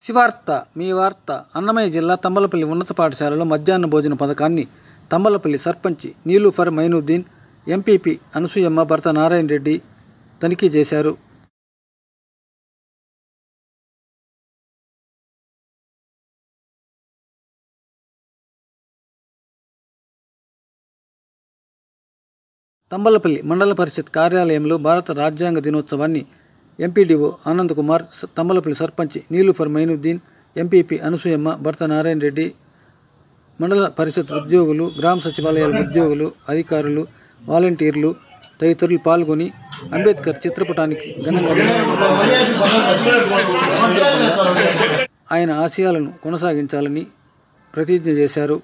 శివార్త మీ వార్త అన్నమయ్య జిల్లా తంబలపల్లి ఉన్నత పాఠశాలలో మధ్యాహ్న భోజన పథకాన్ని తంబలపల్లి సర్పంచ్ నీలూఫర్ మైనుద్దీన్ ఎంపీపీ అనసూయమ్మ భర్త నారాయణ రెడ్డి తనిఖీ చేశారు తంబలపల్లి మండల పరిషత్ కార్యాలయంలో భారత రాజ్యాంగ దినోత్సవాన్ని ఎంపీడీఓ ఆనంద్ కుమార్ స- తంబలపల్లి సర్పంచ్ నీలూఫర్ మైనుద్దీన్ ఎంపీపీ అనసూయమ్మ భర్త నారాయణ రెడ్డి మండల పరిషత్ ఉద్యోగులు గ్రామ సచివాలయాల ఉద్యోగులు అధికారులు వాలంటీర్లు తదితరులు పాల్గొని అంబేద్కర్ చిత్రపటానికి ఘనంగా ఆయన ఆశయాలను కొనసాగించాలని ప్రతిజ్ఞ చేశారు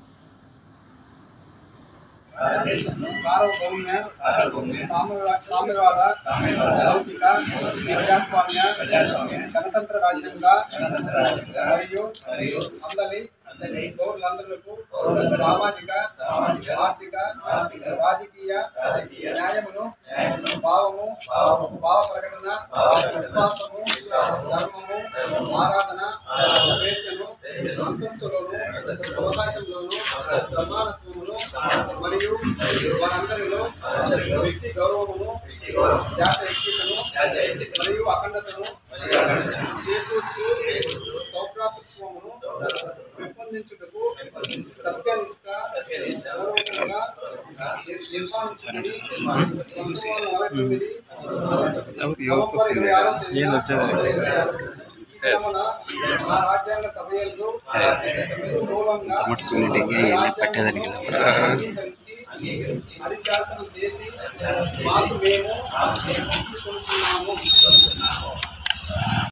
సార్వభౌమ్య సామ్యవా- సామ్యవాద లౌకిక ప్రజాస్వామ్య గణతంత్ర రాజ్యంగా మరియు అందరి పౌరులందరకు సామాజిక ఆర్థిక రాజకీయ న్యాయమును భావము భావ ప్రకటన విశ్వాసము ధర్మము ఆరాధన స్వేచ్ఛను అంతస్తులోను అవకాశంలోను సమానత్వమును మరియు వారందరిలో వ్యక్తి గౌరవమును జాత ఐక్యతను మరియు అఖండతను చేకూర్చు సౌభ్రాతృత్వమును పెంపొందించుటకు సత్యనిష్ట గౌరవంగా నిర్మాణించుకుని పంతొమ్మిది వందల నలభై తొమ్మిది నవంబర్ ఇరవై ఆరవ తేదీన ఆ రాజ్యాంగ సభయందు మూలంగా పట్టేదానికి అంగీకరించి అది శాసనం చేసి మాకు మేము ఇచ్చుకుంటున్నాము